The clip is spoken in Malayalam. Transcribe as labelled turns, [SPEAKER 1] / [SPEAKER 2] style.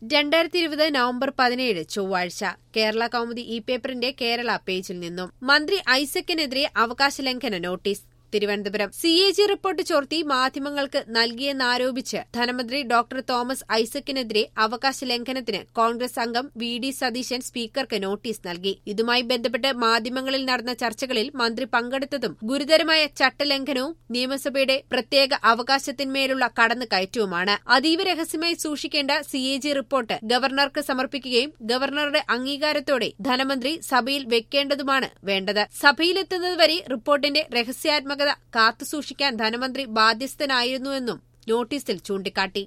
[SPEAKER 1] രണ്ടായിരത്തി ഇരുപത് നവംബർ പതിനേഴ് ചൊവ്വാഴ്ച കേരള കൗമുദി ഇ പേപ്പറിന്റെ കേരള പേജിൽ നിന്നും മന്ത്രി ഐസക്കിനെതിരെ അവകാശ ലംഘന notice Thiruvananthapuram C A G report ചോർത്തി മാധ്യമങ്ങൾക്ക് നൽകിയെന്നാരോപിച്ച് ധനമന്ത്രി ഡോക്ടർ തോമസ് ഐസക്കിനെതിരെ അവകാശ ലംഘനത്തിന് കോൺഗ്രസ് അംഗം വി ഡി സതീശൻ സ്പീക്കർക്ക് നോട്ടീസ് നൽകി ഇതുമായി ബന്ധപ്പെട്ട് മാധ്യമങ്ങളിൽ നടന്ന ചർച്ചകളിൽ മന്ത്രി പങ്കെടുത്തതും ഗുരുതരമായ ചട്ടലംഘനവും നിയമസഭയുടെ പ്രത്യേക അവകാശത്തിന്മേലുള്ള കടന്നുകയറ്റവുമാണ് അതീവ രഹസ്യമായി സൂക്ഷിക്കേണ്ട സി എ ജി റിപ്പോർട്ട് ഗവർണർക്ക് സമർപ്പിക്കുകയും ഗവർണറുടെ അംഗീകാരത്തോടെ ധനമന്ത്രി സഭയിൽ വെക്കേണ്ടതുമാണ് വേണ്ടത് സഭയിലെത്തുന്നതുവരെ റിപ്പോർട്ടിന്റെ രഹസ്യാത്മകത കാത്തുസൂക്ഷിക്കാൻ ധനമന്ത്രി ബാധ്യസ്ഥനായിരുന്നുവെന്നും നോട്ടീസിൽ ചൂണ്ടിക്കാട്ടി